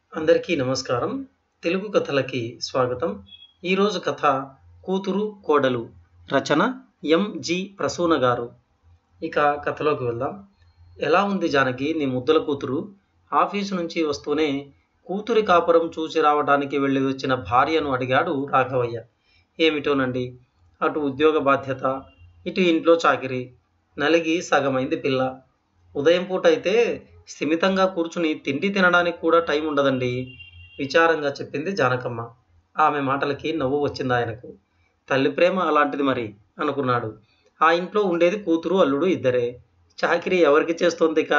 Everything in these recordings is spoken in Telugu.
అందరికీ నమస్కారం తెలుగు కథలకి స్వాగతం ఈరోజు కథ కూతురు కోడలు రచన ఎం జి ప్రసూన గారు ఇక కథలోకి వెళ్దాం ఎలా ఉంది జానకి నీ ముద్దుల కూతురు ఆఫీసు నుంచి వస్తూనే కూతురి కాపురం చూసి రావడానికి వెళ్ళి వచ్చిన భార్యను అడిగాడు రాఘవయ్య ఏమిటోనండి అటు ఉద్యోగ బాధ్యత ఇటు ఇంట్లో చాకిరి నలిగి సగమైంది పిల్ల ఉదయం పూట అయితే స్థిమితంగా కూర్చుని తిండి తినడానికి కూడా టైం ఉండదండి విచారంగా చెప్పింది జానకమ్మ ఆమె మాటలకి నవ్వు వచ్చింది ఆయనకు తల్లి ప్రేమ అలాంటిది మరి అనుకున్నాడు ఆ ఇంట్లో ఉండేది కూతురు అల్లుడు ఇద్దరే చాకిరీ ఎవరికి చేస్తోందిక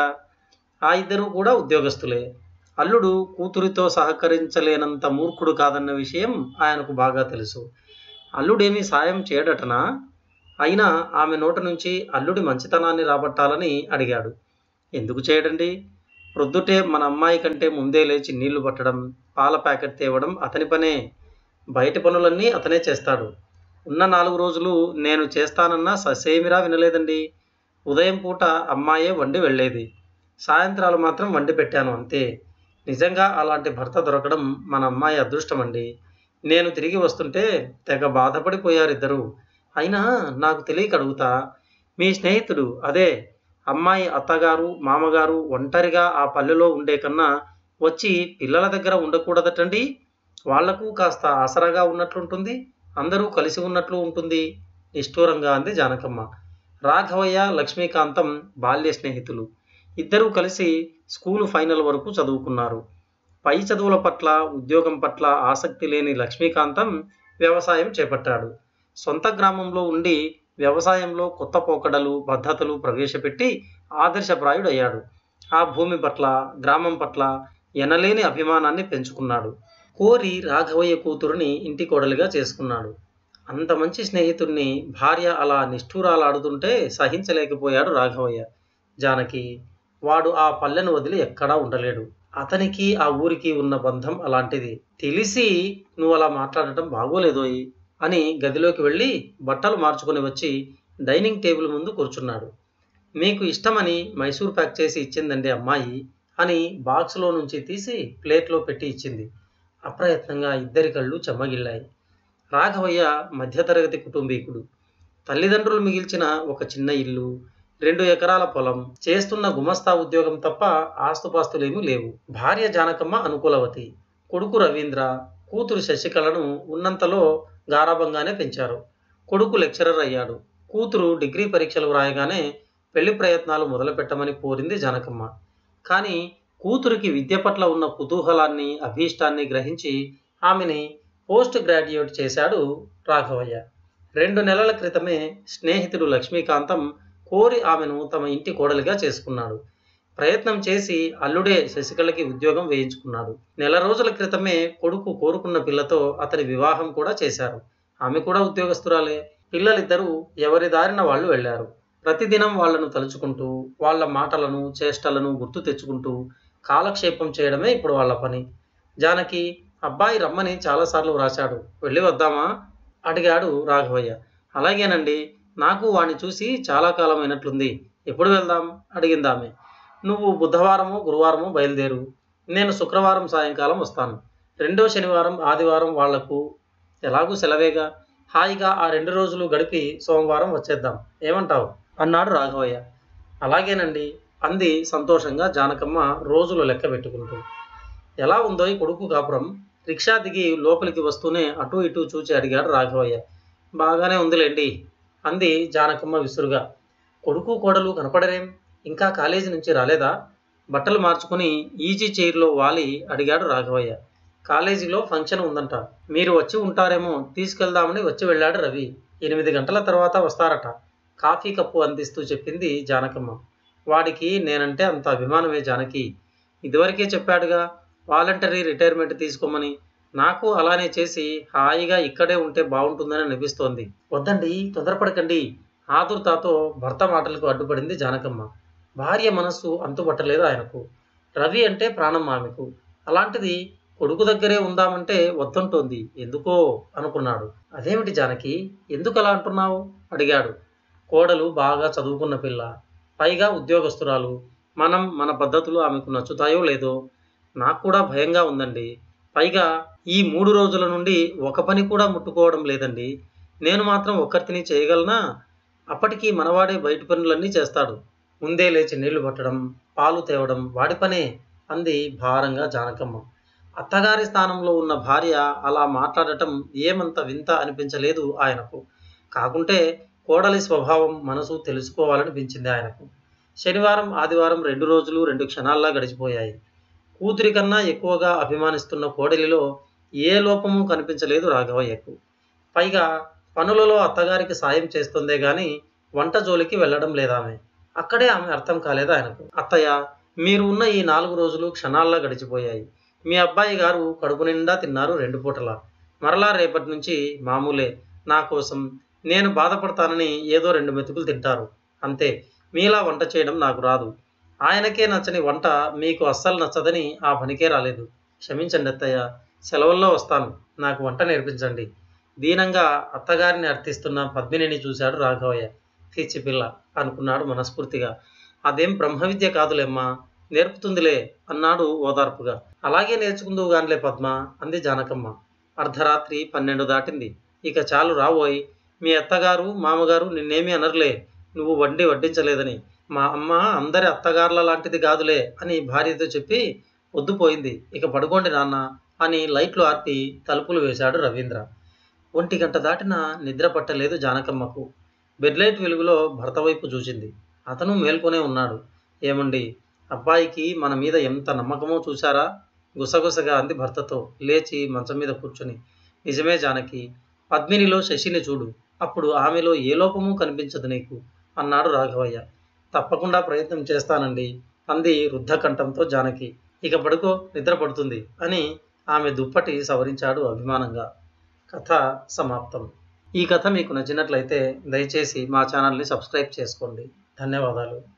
ఆ ఇద్దరు కూడా ఉద్యోగస్తులే అల్లుడు కూతురితో సహకరించలేనంత మూర్ఖుడు కాదన్న విషయం ఆయనకు బాగా తెలుసు అల్లుడేమీ సాయం చేయడటనా అయినా ఆమె నోట నుంచి అల్లుడి మంచితనాన్ని రాబట్టాలని అడిగాడు ఎందుకు చేయడండి ప్రొద్దుటే మన అమ్మాయి కంటే ముందే లేచి నీళ్లు పట్టడం పాల ప్యాకెట్ తేవడం అతని పనే బయటి పనులన్నీ అతనే చేస్తాడు ఉన్న నాలుగు రోజులు నేను చేస్తానన్నా ససేమిరా వినలేదండి ఉదయం పూట అమ్మాయే వండి వెళ్ళేది సాయంత్రాలు మాత్రం వండి పెట్టాను అంతే నిజంగా అలాంటి భర్త దొరకడం మన అమ్మాయి అదృష్టం అండి నేను తిరిగి వస్తుంటే తెగ బాధపడిపోయారు ఇద్దరు అయినా నాకు తెలియక అడుగుతా మీ స్నేహితుడు అదే అమ్మాయి అత్తగారు మామగారు ఒంటరిగా ఆ పల్లెలో ఉండే కన్నా వచ్చి పిల్లల దగ్గర ఉండకూడదటండి వాళ్లకు కాస్త ఆసరాగా ఉన్నట్లుంటుంది అందరూ కలిసి ఉన్నట్లు ఉంటుంది నిష్ఠూరంగా అంది జానకమ్మ రాఘవయ్య లక్ష్మీకాంతం బాల్య స్నేహితులు ఇద్దరూ కలిసి స్కూలు ఫైనల్ వరకు చదువుకున్నారు పై చదువుల పట్ల ఉద్యోగం పట్ల ఆసక్తి లేని లక్ష్మీకాంతం వ్యవసాయం చేపట్టాడు సొంత గ్రామంలో ఉండి వ్యవసాయంలో కొత్త పోకడలు పద్ధతులు ప్రవేశపెట్టి ఆదర్శప్రాయుడయ్యాడు ఆ భూమి పట్ల గ్రామం పట్ల ఎనలేని అభిమానాన్ని పెంచుకున్నాడు కోరి రాఘవయ్య కూతురుని ఇంటి కోడలిగా చేసుకున్నాడు అంత మంచి స్నేహితుడిని భార్య అలా నిష్ఠూరాలాడుతుంటే సహించలేకపోయాడు రాఘవయ్య జానకి వాడు ఆ పల్లెను వదిలి ఎక్కడా ఉండలేడు అతనికి ఆ ఊరికి ఉన్న బంధం అలాంటిది తెలిసి నువ్వు అలా మాట్లాడటం బాగోలేదోయి అని గదిలోకి వెళ్ళి బట్టలు మార్చుకొని వచ్చి డైనింగ్ టేబుల్ ముందు కూర్చున్నాడు మీకు ఇష్టమని మైసూర్ ప్యాక్ చేసి ఇచ్చిందండి అమ్మాయి అని బాక్స్లో నుంచి తీసి ప్లేట్లో పెట్టి ఇచ్చింది అప్రయత్నంగా ఇద్దరి కళ్ళు చెమ్మగిల్లాయి రాఘవయ్య మధ్యతరగతి కుటుంబీకుడు తల్లిదండ్రులు మిగిల్చిన ఒక చిన్న ఇల్లు రెండు ఎకరాల పొలం చేస్తున్న గుమస్తా ఉద్యోగం తప్ప ఆస్తుపాస్తులేమీ లేవు భార్య జానకమ్మ అనుకూలవతి కొడుకు రవీంద్ర కూతురు శశికళను ఉన్నంతలో గారాభంగానే పెంచారు కొడుకు లెక్చరర్ అయ్యాడు కూతురు డిగ్రీ పరీక్షలు వ్రాయగానే పెళ్లి ప్రయత్నాలు మొదలుపెట్టమని కోరింది జనకమ్మ కానీ కూతురికి విద్య పట్ల ఉన్న కుతూహలాన్ని అభీష్టాన్ని గ్రహించి ఆమెని పోస్ట్ గ్రాడ్యుయేట్ చేశాడు రాఘవయ్య రెండు నెలల క్రితమే స్నేహితుడు లక్ష్మీకాంతం కోరి ఆమెను తమ ఇంటి కోడలిగా చేసుకున్నాడు ప్రయత్నం చేసి అల్లుడే శశికళకి ఉద్యోగం వేయించుకున్నాడు నెల రోజుల క్రితమే కొడుకు కోరుకున్న పిల్లతో అతని వివాహం కూడా చేశారు ఆమె కూడా ఉద్యోగస్తురాలే పిల్లలిద్దరూ ఎవరి దారిన వాళ్ళు వెళ్ళారు ప్రతిదినం వాళ్లను తలుచుకుంటూ వాళ్ళ మాటలను చేష్టలను గుర్తు తెచ్చుకుంటూ కాలక్షేపం చేయడమే ఇప్పుడు వాళ్ళ పని జానకి అబ్బాయి రమ్మని చాలాసార్లు వ్రాశాడు వెళ్ళి వద్దామా అడిగాడు రాఘవయ్య అలాగేనండి నాకు వాణ్ణి చూసి చాలా కాలం అయినట్లుంది ఎప్పుడు వెళ్దాం అడిగింది ఆమె నువ్వు బుధవారము గురువారము బయలుదేరు నేను శుక్రవారం సాయంకాలం వస్తాను రెండో శనివారం ఆదివారం వాళ్లకు ఎలాగూ సెలవేగా హాయిగా ఆ రెండు రోజులు గడిపి సోమవారం వచ్చేద్దాం ఏమంటావు అన్నాడు రాఘవయ్య అలాగేనండి అంది సంతోషంగా జానకమ్మ రోజులు లెక్క పెట్టుకుంటూ ఎలా ఉందో ఈ కొడుకు కాపురం రిక్షా దిగి లోపలికి వస్తూనే అటు ఇటు చూచి అడిగాడు రాఘవయ్య బాగానే ఉందిలేండి అంది జానకమ్మ విసురుగా కొడుకు కోడలు కనపడరేం ఇంకా కాలేజీ నుంచి రాలేదా బట్టలు మార్చుకుని ఈజీ చైర్లో వాలి అడిగాడు రాఘవయ్య కాలేజీలో ఫంక్షన్ ఉందంట మీరు వచ్చి ఉంటారేమో తీసుకెళ్దామని వచ్చి వెళ్ళాడు రవి ఎనిమిది గంటల తర్వాత వస్తారట కాఫీ కప్పు అందిస్తూ చెప్పింది జానకమ్మ వాడికి నేనంటే అంత అభిమానమే జానకి ఇదివరకే చెప్పాడుగా వాలంటరీ రిటైర్మెంట్ తీసుకోమని నాకు అలానే చేసి హాయిగా ఇక్కడే ఉంటే బాగుంటుందని అనిపిస్తోంది వద్దండి తొందరపడకండి ఆదుర్తాతో భర్త మాటలకు అడ్డుపడింది జానకమ్మ భార్య మనస్సు అంతుపట్టలేదు ఆయనకు రవి అంటే ప్రాణం ఆమెకు అలాంటిది కొడుకు దగ్గరే ఉందామంటే వద్దంటోంది ఎందుకో అనుకున్నాడు అదేమిటి జానకి ఎందుకు అలా అంటున్నావు అడిగాడు కోడలు బాగా చదువుకున్న పిల్ల పైగా ఉద్యోగస్తురాలు మనం మన పద్ధతులు ఆమెకు నచ్చుతాయో లేదో నాకు కూడా భయంగా ఉందండి పైగా ఈ మూడు రోజుల నుండి ఒక పని కూడా ముట్టుకోవడం లేదండి నేను మాత్రం ఒక్కరితిని చేయగలనా అప్పటికి మనవాడే బయట పనులన్నీ చేస్తాడు ముందే లేచి నీళ్లు పట్టడం పాలు తేవడం వాడి పనే అంది భారంగా జానకమ్మ అత్తగారి స్థానంలో ఉన్న భార్య అలా మాట్లాడటం ఏమంత వింత అనిపించలేదు ఆయనకు కాకుంటే కోడలి స్వభావం మనసు తెలుసుకోవాలనిపించింది ఆయనకు శనివారం ఆదివారం రెండు రోజులు రెండు క్షణాల్లా గడిచిపోయాయి కూతురి కన్నా ఎక్కువగా అభిమానిస్తున్న కోడలిలో ఏ లోపము కనిపించలేదు రాఘవయ్యకు పైగా పనులలో అత్తగారికి సాయం చేస్తుందే గాని వంట జోలికి వెళ్ళడం లేదామె అక్కడే ఆమె అర్థం కాలేదు ఆయనకు అత్తయ్య మీరు ఉన్న ఈ నాలుగు రోజులు క్షణాల్లా గడిచిపోయాయి మీ అబ్బాయి గారు కడుపు నిండా తిన్నారు రెండు పూటలా మరలా రేపటి నుంచి మామూలే నా కోసం నేను బాధపడతానని ఏదో రెండు మెతుకులు తింటారు అంతే మీలా వంట చేయడం నాకు రాదు ఆయనకే నచ్చని వంట మీకు అస్సలు నచ్చదని ఆ పనికే రాలేదు క్షమించండి అత్తయ్య సెలవుల్లో వస్తాను నాకు వంట నేర్పించండి దీనంగా అత్తగారిని అర్థిస్తున్న పద్మినిని చూశాడు రాఘవయ్య పిచ్చి పిల్ల అనుకున్నాడు మనస్ఫూర్తిగా అదేం బ్రహ్మ విద్య కాదులేమ్మా నేర్పుతుందిలే అన్నాడు ఓదార్పుగా అలాగే నేర్చుకుందువు గానిలే పద్మ అంది జానకమ్మ అర్ధరాత్రి పన్నెండు దాటింది ఇక చాలు రావోయ్ మీ అత్తగారు మామగారు నిన్నేమీ అనరులే నువ్వు వడ్డీ వడ్డించలేదని మా అమ్మ అందరి అత్తగారుల లాంటిది కాదులే అని భార్యతో చెప్పి పొద్దుపోయింది ఇక పడుకోండి నాన్న అని లైట్లు ఆర్పి తలుపులు వేశాడు రవీంద్ర ఒంటి గంట దాటిన నిద్ర పట్టలేదు జానకమ్మకు బెడ్లైట్ వెలుగులో భర్త వైపు చూసింది అతను మేల్కొనే ఉన్నాడు ఏమండి అబ్బాయికి మన మీద ఎంత నమ్మకమో చూశారా గుసగుసగా అంది భర్తతో లేచి మంచం మీద కూర్చుని నిజమే జానకి పద్మినిలో శశిని చూడు అప్పుడు ఆమెలో ఏ లోపము కనిపించదు నీకు అన్నాడు రాఘవయ్య తప్పకుండా ప్రయత్నం చేస్తానండి అంది రుద్ధ కంఠంతో జానకి ఇక పడుకో నిద్ర పడుతుంది అని ఆమె దుప్పటి సవరించాడు అభిమానంగా కథ సమాప్తం ఈ కథ మీకు నచ్చినట్లయితే దయచేసి మా ఛానల్ని సబ్స్క్రైబ్ చేసుకోండి ధన్యవాదాలు